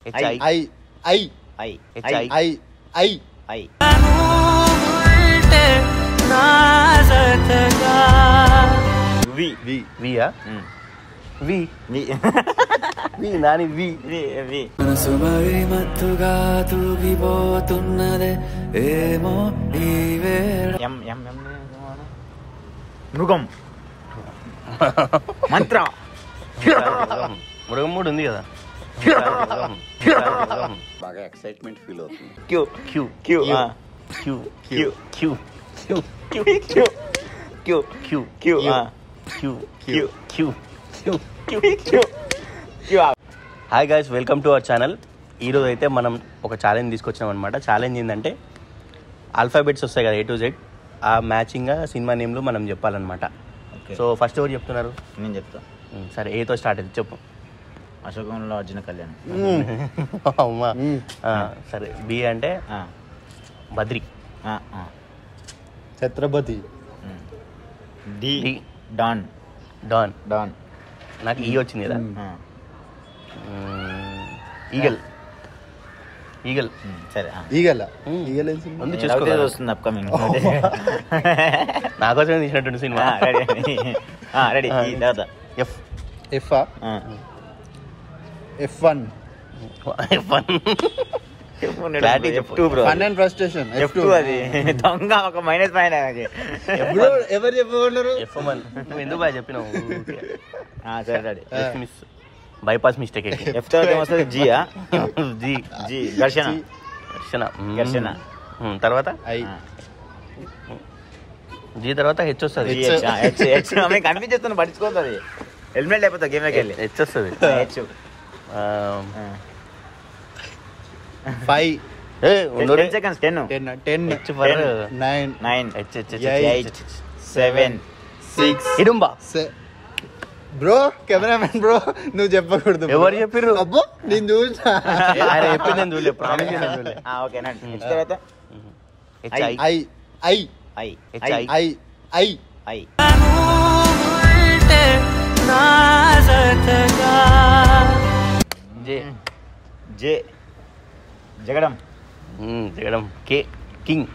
H I I I I H I I I I V V వియా um. V V V Nani V V V మనసు మరి మత్తుగా తూగిపోతున్నదే ఏమో ఈ వేళ ఎం ఎం ఎం మృగం మంత్ర మృగం మూడు ఉంది కదా బాగా ఎక్సైట్మెంట్ ఫీల్ అవుతుంది క్యూ క్యూ క్యూ క్యూ ఆ. Q Q Q Q Q Q Q Q Q ఆ. Q Q Q Q Q Q Q ఆ. Hi guys welcome to our channel ఈరోజు అయితే మనం ఒక ఛాలెంజ్ తీసుకొచ్చినాం అనమాట ఛాలెంజ్ ఏంటంటే ఆల్ఫాబెట్స్ వస్తాయి కదా ఏ టు జెడ్ ఆ మ్యాచింగ్గా సినిమా నేమ్లు మనం చెప్పాలన్నమాట ఓకే. సో ఫస్ట్ ఎవరు చెప్తున్నారు నేను చెప్తా ఉమ్, సరే ఏతో స్టార్ట్ అయితే చెప్పు అశోకంలో అర్జున కళ్యాణ్ అమ్మా ఆ, సరే బి అంటే ఆ, బద్రి ఆ, ఆ. Chatrapathi um. D D. Don Don Don నాకు ఈ వచ్చింది కదా ఆ. ఉమ్, ఈగల్ ఈగల్ ఉమ్, సరే ఆ. ఈగల మ్మ్. ఈగల ఏం సినిమా? ఉంది నేను చూసుకో రవితేజ వస్తుంది అప్కమింగ్ నాకోసమే తీసినటువంటి సినిమా రెడీ రెడీ ఈ తర్వాత ఎఫ్ ఎఫ్ ఆ? ఆ. ఎఫ్ వన్ ఫన్ Clarity చెప్పు. F2 bro. Fun and frustration F2 అది దొంగ ఒక మైనస్ పైన అది. బ్రో ఎవరు చెప్పమన్నారు ఎఫ్ వన్ నువ్వు ఎందుకు బాగా చెప్పినావు ఆ, సరే ready miss bypass mistake F తర్వాత ఏమొస్తుంది జీ ఆ జీ జీ ఘర్షణ ఘర్షణ మ్మ్. ఘర్షణ. మ్మ్, తర్వాత ఐ ఆ. జీ తర్వాత హెచ్ వస్తుంది జీ, హెచ్, ఆ, హెచ్ హెచ్ ఆమె కనిపించేస్తున్నా పట్టించుకోతుంది హెల్మెట్ లేకపోతే గేమ్లోకి వెళ్ళి హెచ్ వస్తుంది హెచ్ ఆ, ఫైవ్ ఏ, ఉండు రే. Ten seconds ten ten ten H for nine nine H H H Eight. Eight seven six ఇడుంబా బ్రో కెమెరామెన్ బ్రో నువ్వు చెప్పకూడదు bro. ఎవరు చెప్పిర్రు? అబ్బో నేను చూసా ఆయన చెప్పింది నేను చూడలే ప్రామిస్ చేసిన చూడలే ఓకే నండి హెచ్ తర్వాత H I I I I H I I I I J J Jagadam hmm, Jagadam K king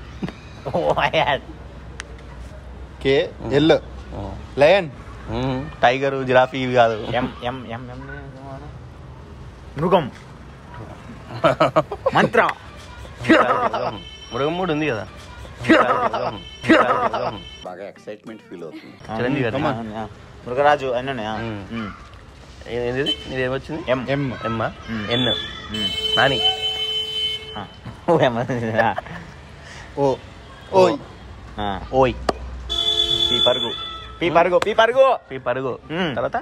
K L lion tiger giraffe ఇవి కాదు ఎం ఎం ఎం ఎం మృగం మంత్ర మృగం మూడు ఉంది కదా బాగా ఎక్సైట్మెంట్ ఫీల్ అవుతుంది చిరంజీవి గారు ఆ, మృగరాజు అన్నీ ఉన్నాయా మ్మ్. మ్మ్. ఏది ఇది ఏమొచ్చింది ఎం ఎం ఎమ్మా మ్మ్. ఎన్ మ్మ్. నాని ఆ. ఓ, ఎం. ఆ. ఓ ఓయ్ ఆ. ఓయ్ పీ పరుగు పీ పరుగు పీ పరుగు పి పరుగు మ్మ్. తర్వాత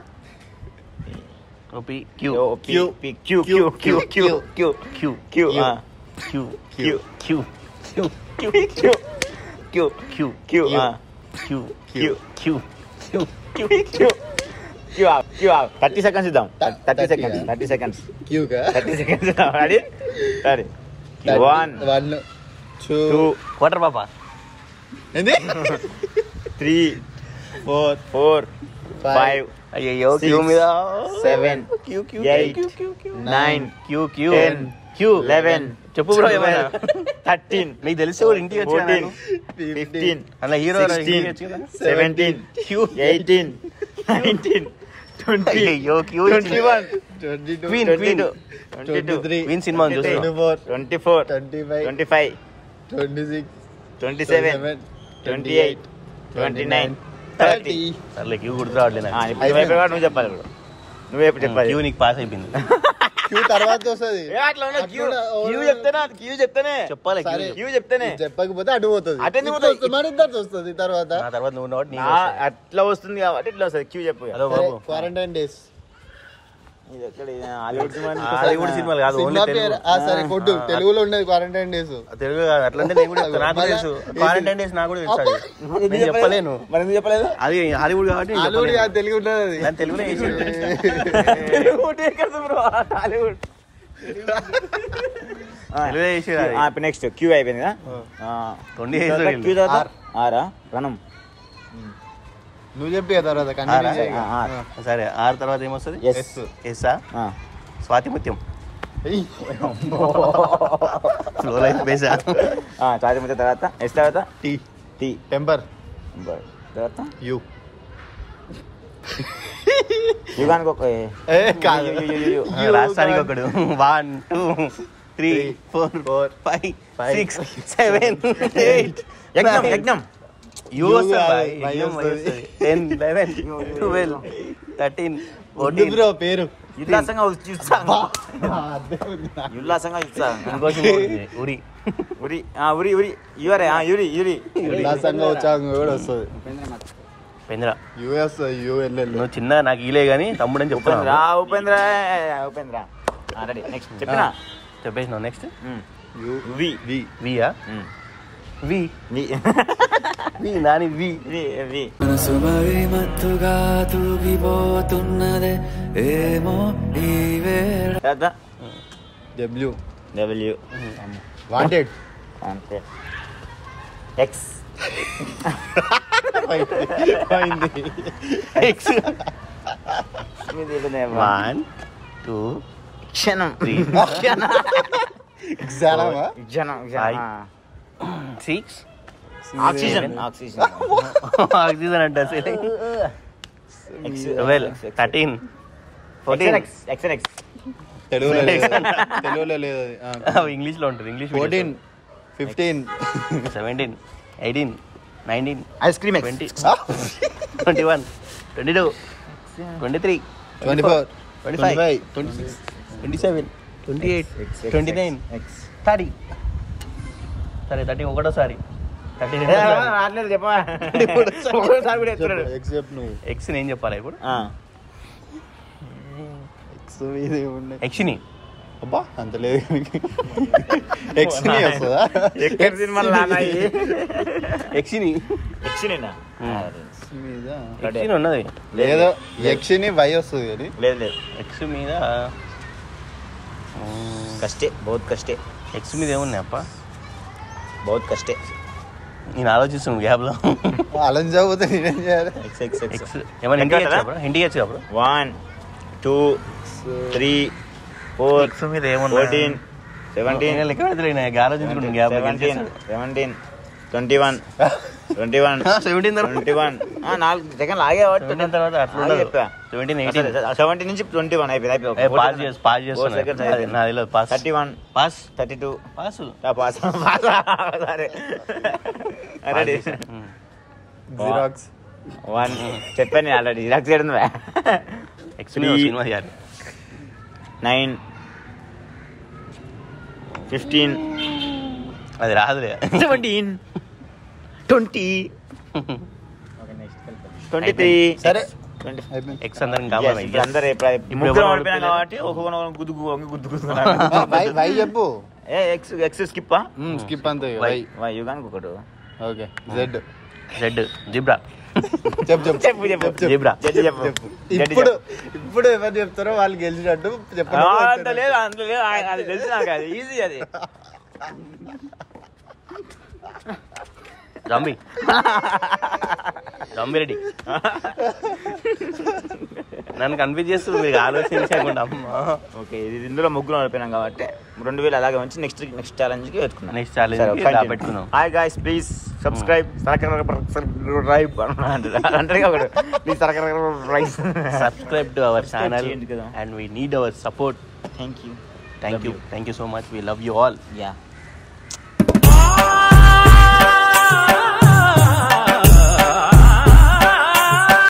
O P Q O, P, P, Q Q Q Q Q Q Q ఆ. Q Q Q Q Q Q Q Q Q ఆ. Q Q Q Q Q Q Q ఆ, Q thirty seconds ఇద్దాం థ- thirty 30 seconds thirty seconds క్యూగా thirty seconds ready ready one one two two quarter పాపా ఏంది three four four five అయ్యో Six, Q మీద seven Q Q eight nine Q Q ten Q eleven చెప్పు bro ఏమైనా thirteen మీకు తెలిస్తే కూడా ఇంటికి వచ్చి ఫోర్టీన్ ఫిఫ్టీన్ అలా హీరో సిక్స్టీన్ వచ్చు కదా seventeen Q eighteen nineteen twenty అయ్యో Q twenty one twenty two Queen, twenty Queen. Two twenty two three win సినిమా Twenty చూసి twenty four twenty four twenty five twenty five twenty six twenty seven twenty eight twenty nine thirty సర్లే Q గుర్తు రావట్లే నాకు. ఇప్పుడు వైపు కూడా నువ్వు చెప్పాలి ఇప్పుడు నువ్వే ఇప్పుడు చెప్పాలి క్యూ నీకు పాస్ అయిపోయింది క్యూ తర్వాత వస్తుంది ఏ అట్లా ఉన్నా క్యూ అట్లా క్యూ చెప్తేనే క్యూ చెప్తేనే చెప్పాలి సరే. క్యూ క్యూ చెప్తేనే చెప్పకపోతే అటు పోతుంది అటు ఎందుకు ఇటు పోతుంది? వస్తుంది, మరి ఇద్దరు వస్తుంది తర్వాత నా తర్వాత నువ్వు ఉన్నవాడు నీ ఆ, అట్లా వస్తుంది కాబట్టి ఇట్లా వస్తుంది క్యూ చెప్పు హలో బాబు క్వారంటైన్ డేస్ ఇది ఎక్కడ ఇది హాలీవుడ్ సినిమా హాలీవుడ్ సినిమాలు కాదు ఓన్లీ సినిమా తెలుగు పేరు ఆ, సరే కొట్టు ఆ, తెలుగులో ఉండేది క్వారంటైన్ డేస్ తెలుగు కాదు అట్లంటే నేను కూడా చెప్తా. నాకు కూడా తెలుసు క్వారంటైన్ డేస్ నాకు కూడా తెలుసు అది. నేను చెప్పలేను మరి ఎందుకు చెప్పలేదు అది హాలీవుడ్ కాబట్టి నేను హాలీవుడ్ చెప్పలేను. కాదు తెలుగు ఉన్నది అది నేను తెలుగులో వేసాడు ఒకటే కదా బ్రో హాలీవుడ్ తెలుగులో వేసాడు అది. ఇప్పుడు నెక్స్ట్ క్యూ అయిపోయింది కదా తొండి వేసాడు క్యూ వీళ్ళు. తర్వాత ఆరా రణం నువ్వు చెప్పి ఆ తర్వాత ఆరా? కంటిన్యూ చేయి. ఆ, సరే ఆరు తర్వాత ఏమొస్తుంది ఎస్ ఎస్సా స్వాతి ముత్యం ఫ్లో లైఫ్ బేసా చార్జ్ ముద్ద తర్వాత ఎస్ తర్వాత టీ టీ టెంపర్ తర్వాత యూ యుగానికి ఒక ఏ కాదు యు, యు, యు, యు. రాష్ట్రానికి ఒకడు one two three four four five six seven eight యజ్ఞం యజ్ఞం యూ You కాదు, Y వస్తుంది. Ten eleven twelve thirteen fourteen bro పేరు ఉల్లాసంగా ఉత్సాహం ఉల్లాసంగా ఉత్సాహం ఇంకో సినిమా ఉంది, ఉరి ఉరి ఆ, ఉరి ఉరి యువరే ఆ, యురి యురి ఉల్లాసంగా వచ్చాక కూడా వస్తుంది పెంద్ర యుఎస్ యుఎల్ఎల్ నువ్వు చిన్న నాకు ఈలే కానీ తమ్ముడు అని ఉపేంద్ర చెప్తున్నా ఉపేంద్ర ఉపేంద్ర రెడీ నెక్స్ట్ చెప్పినా చెప్పేసినావు next um. U V V వియా um. V V V Nani V V V మనసు మరి మత్తుగా తూగిపోతున్నదే ఏమో ఈ వేళ తర్వాత డబ్ల్యూ డబ్ల్యూ వాంటెడ్ అంతే ఎక్స్ ఎక్స్ వన్ టూ క్షణం త్రీ ఎగ్జామా క్షణం Five. Six oxygen oxygen oxygen అంట twelve thirteen fourteen X X X తెలుగులో లేదు తెలుగులో లేదు అది ఇంగ్లీష్లో ఉంటుంది English fourteen fifteen seventeen eighteen nineteen ice cream X twenty twenty one twenty two twenty three twenty four twenty twenty five five twenty six twenty seven twenty eight twenty nine X thirty సరే thirty ఒకటోసారి thirty రావట్లేదు చెప్పా ఒకసారి కూడా ఎత్తున్నాడు except నువ్వు X నేను చెప్పాలా ఇప్పుడు ఎక్స్ ఇది ఉన్నాయి ఎక్స్ని అబ్బా అంత లేదు ఎక్స్ వస్తుందా ఎక్కడ సినిమాలు నానాయి ఎక్స్ని ఎక్సినేనా మీద ఎక్స్ని ఉన్నది లేదో ఎక్స్ని వై వస్తుంది కానీ లేదు లేదు ఎక్స్ మీద కష్టే బహుత్ కష్టే ఎక్స్ మీద ఏమున్నాయి అప్ప బహుత్ కష్టే నేను ఆలోచిస్తున్నాను గ్యాప్లో అలం చదివితే నేనేం చేయాలి ఎక్స్ ఎక్స్ ఎక్స్ ఎక్స్ ఏమైనా ఇంటికి వచ్చా బ్రో ఇంటికి వచ్చా bro one two three four X మీద ఏమున్నా ఫోర్టీన్ సెవెంటీన్ నేను లెక్క పెడతలే నాకు ఆలోచించుకున్నాను gap seventeen seventeen twenty one twenty one seventeen తర్వాత ట్వంటీ వన్ నాలుగు సెకండ్ ఆగే సెవెంటీన్ తర్వాత అట్లా ఆగే చెప్పా సెవెంటీన్ ఎయిటీన్ సెవెంటీ నుంచి ట్వంటీ వన్ అయిపోయింది ఏ పాస్ చేసి పాస్ చేస్తున్నా అది నా తెలియదు pass thirty one pass thirty two pass pass సరే రెడీ జిరాక్స్ వన్ చెప్పాను ఆల్రెడీ జిరాక్స్ చేయడం ఎక్స్ మీద Three. సినిమా చేయాలి నైన్ ఫిఫ్టీన్ అది రాదులే సెవెంటీన్ ట్వంటీ ట్వంటీ త్రీ సరే ట్వంటీ అయిపోయింది ఎక్స్ అందరం కావాలి ఇప్పుడు అందరూ ఇప్పుడు ఇప్పుడు ముగ్గురు ఎవరు ఓడిపోయినాం ఓడిపోయారు? కాబట్టి ఒక్కొక్క గుద్దు గుద్దు గుద్దు గుద్దుకున్నాడు వై వై చెప్పు ఏ ఎక్స్ ఎక్స్ స్కిప్పా స్కిప్ అంతే వై. వై వై యుగానికి ఒకటి ఓకే జెడ్ జెడ్ జిబ్రా చెప్పు చెప్పు చెప్పు చెప్పు జిబ్రా జడ్జి చెప్పు చెప్పు జడ్జి ఇప్పుడు చెప్పు. ఇప్పుడు ఎవరు చెప్తారో వాళ్ళు గెలిచినట్టు ఆ, చెప్పండి అంత లేదు అంత లేదు ఆ, అది తెలుసు నాకు అది ఈజీ అది జంబి జంబి రెడ్డి నన్ను కన్ఫ్యూజ్ చేస్తుంది మీరు ఆలోచించకుండా అమ్మా ఓకే ఇది ఇందులో ముగ్గురు ఓడిపోయినాం కాబట్టి రెండు వేలు అలాగే ఉంచి నెక్స్ట్ నెక్స్ట్ ఛాలెంజ్ కి పెట్టుకున్నాం నెక్స్ట్ ఛాలెంజ్ పెట్టుకున్నాం hi guys please subscribe subscribe అంటే ఒకడు please rice subscribe to our channel చేయండి కదా. And we need our support thank you thank you thank you so much we love you all yeah